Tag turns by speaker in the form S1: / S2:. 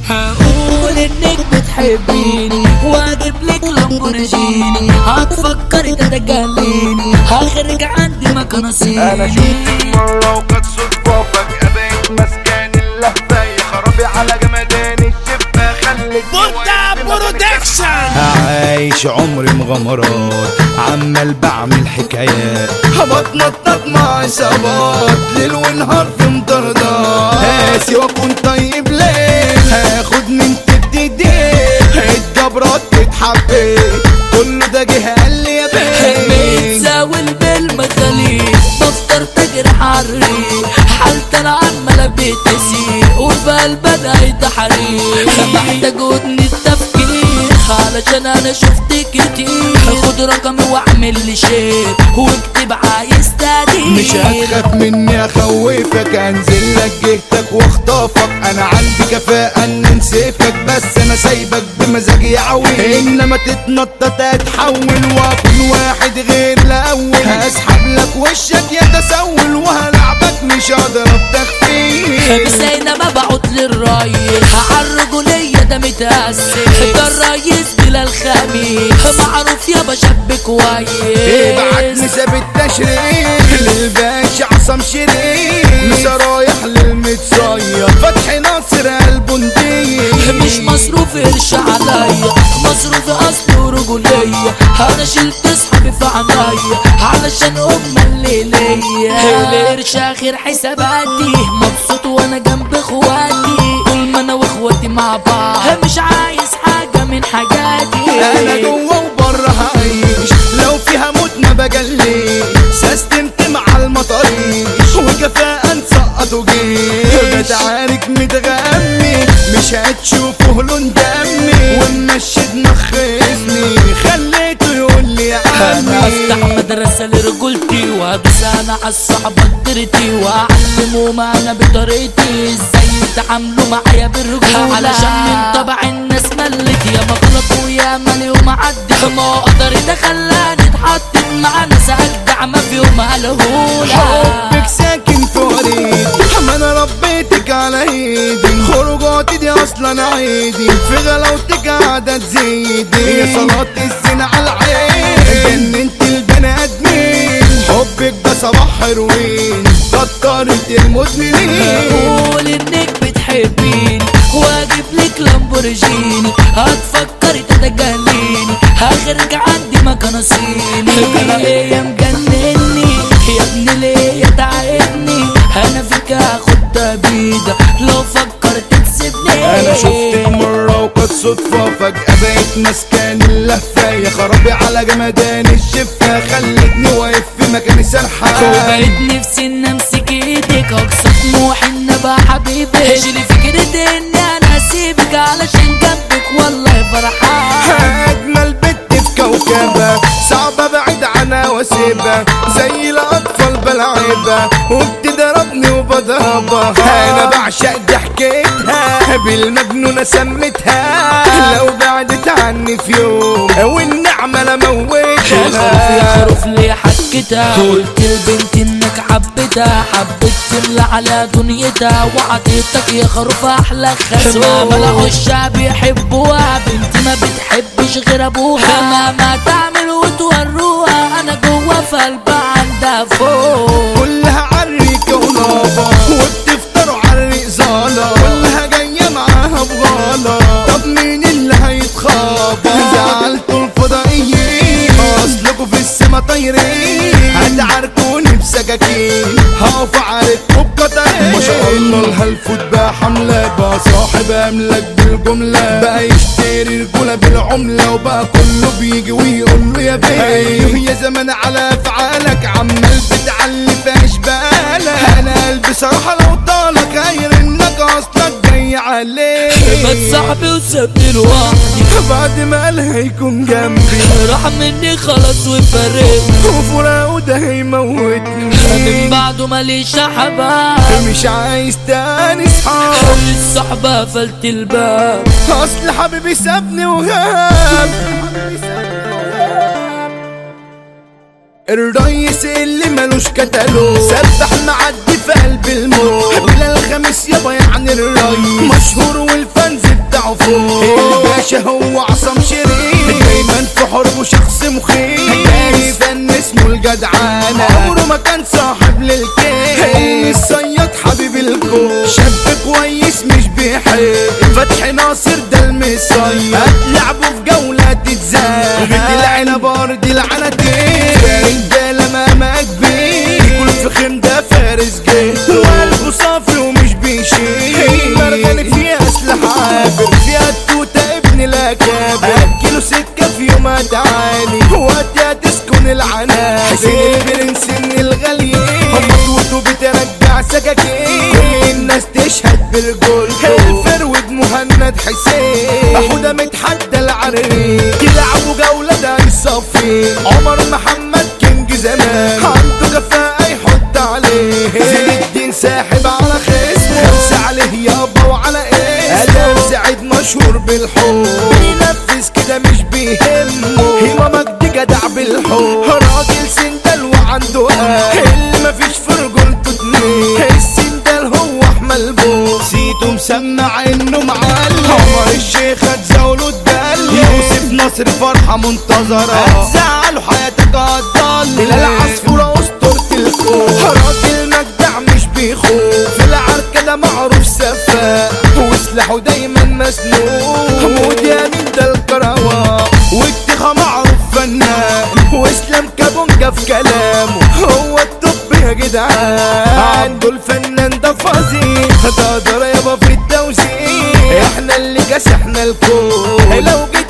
S1: هقول انك بتحبيني واجيب لك لامبورجيني هتفكري تتجنني هخرج عندي مكان
S2: انا
S1: صيني
S2: شفت مرة وكانت صدفة فجأة بقيت مسكان اللهفة يا خرابي على جمدان الشفة خلت
S3: بوتا برودكشن
S4: عايش عمري مغامرات عمال بعمل حكايات بتنطط مع عصابات ليل ونهار في مطاردات قاسي واكون طيب ليه هاخد من تبتدي الجبرات تتحبيت كله ده جه قال لي يا بيه
S1: بتزاول بالمخاليق بفطر تجرح عالريق حالتي انا عمالة بتسيق وفي بدأ يتحريق محتاج ودني التفكير علشان انا شفت كتير خد رقمي واعمل لي شير واكتب عايز تقدير
S4: مش هتخاف مني اخوفك انزل لك جهتك واخطافك انا عندي كفاءة ان نسيفك بس انا سايبك بمزاجي عويل انما تتنطط اتحول واكون واحد غير الاول هسحب لك وشك يتسول وهلعبك مش هضرب تخفيف
S1: بس اينما بعد للريس عالرجولية ده متأسف ده الريس بلا الخميس معروف يابا شاب كويس
S4: ابعت نسب التشريف للباشا عصام شريف لسه رايح للمتصير فتحي ناصر البندية
S1: مش مصروف قرش عليا مصروف اصل ورجولية انا شلت اصحابي في عنايا علشان هم اللي ليا القرش اخر حساباتي مبسوط وانا جنب اخواتي طول ما انا واخواتي مع بعض مش عايز حاجة من حاجاتي
S4: انا جوه وبره هعيش لو فيها موت ما بجليش سستمت مع المطاريش وكفاءة نسقط وجيش بتعارك متغمي مش هتشوفه لون دمي ومشي دماغ خصمي خليته يقول لي يا
S1: انا افتح
S4: عمي
S1: مدرسة لرجولتي وادوس انا عالصحبة قدرتي واعلمهم انا بطريقتي ازاي يتعاملوا معايا بالرجولة علشان من طبع الناس ملت يا مغلط ويا مالي ومعدي ما اقدر ده خلاني اتحطت مع ناس اجدع ما فيهم الهولة
S4: حبك ساكن في وريدي ما انا ربيتك على ايدي خروجاتي دي اصلا عيدي في غلاوتك قاعدة تزيدي يا صلاة الزنا على العين جننت البني ادمين حبك ده صباح هيروين كترت المدمنين
S1: قول انك بتحبيني واجيب لك لامبورجيني هتفكري تتجنني هخرج عندي مكان صيني ليه يا مجنني يا ابني ليه يا تعبني انا فيك هاخد تبيدة لو فكرت تسيبني
S4: انا شفتك مرة وكانت صدفة فجأة بقيت مسكان اللهفة يا خرابي على جمدان الشفة خلتني واقف في مكاني سرحان
S1: وبقيت نفسي ان امسك ايدك اقصى طموحي ان ابقى حبيبك شيلي فكرة اني انا اسيبك علشان جنبك والله فرحان
S4: اجمل بنت في كوكبك صعب ابعد عنها واسيبها زي الاطفال بلعبها وبتضربني وبضربها انا بعشق ضحكتها بالمجنونة سمتها لو بعدت عني في يوم والنعمة لا
S1: خروف يا
S4: موتها
S1: خروف ليه حكتها قلت البنت انك حبيتها حبيت تملى على دنيتها وعطيتك يا خروف احلى خسوة ملعوا الشعب يحبوها بنت ما بتحبش غير ابوها مهما تعمل وتوروها انا جوا في قلبها عندها فوق
S4: كلها عريكة ونابة وبتفطروا عريق زالة كلها جاية معاها بغالة طب مين اللي هيتخابى زعلتوا الفضائيين اصلكوا في السما طايرين هتعاركوني بسكاكين هقف عليكوا بقطرين ما شاء الله الهلفوت بقى حملة بقى صاحب املاك بالجملة بقى يشتري رجولة بالعملة وبقى كله بيجي ويقول له يا بيه ايوه يا زمان على افعالك عمال بتعلي في اشبالك انا قلبي صراحة لو طالك غير انك اصلك جاي عليه
S1: بس صاحبي وسابني لوحدي
S4: بعد ما قال هيكون جنبي
S1: راح مني خلاص وفرقني
S4: وفراقه ده هيموتني
S1: من بعده ماليش حباب
S4: مش عايز تاني صحاب
S1: الصحبة قفلت الباب
S4: اصل حبيبي سابني وغاب الريس اللي ملوش كتالوج سبح معدي في قلب الموت بلا الخميس يابا يعني الريس مشهور والفانز العين فتحي ناصر ده المصير هتلعبوا في جولة تتزاح بيت العنب ارض العنتين رجالة مهما كبير كل في خيم ده فارس جه وقلبه صافي ومش بيشيل مرغني فيها اسلحة عابر فيها التوتة ابن الاكابر اكله سكة في يوم تعالي وقتها تسكن العنابر حسين البرنس من الغاليين خطوته بترجع سكاكين كل الناس تشهد بالجول الفرود مهند حسين حودة متحدى العريق يلعبوا جولة ده يصفي عمر محمد كينج زمان عنده كفاءة يحط عليه زين الدين ساحب على خصمه خمسة عليه يابا وعلى اسمه ادم سعيد مشهور بالحب بينفذ كده مش بيهمه هيما مجدي جدع بالحب راجل سندل وعنده قلب اللي مفيش في رجولته اتنين السندل هو احمل بو سيتو مسمع انه معلم عمر الشيخ هتزاوله الدل يوسف نصر فرحة منتظرة هتزعله حياتك هتضل بلال عصفورة اسطورة الكون راجل مجدع مش بيخوف في العركة ده معروف سفاح وسلاحه دايما مسنون حمود يمين ده الكروان والتخا معروف فنان واسلام كابونجا في كلامه هو الطب يا جدعان عنده الفنان ده فظيع ده ضريبه في التوزيع احنا اللي كسحنا الكون لو جيت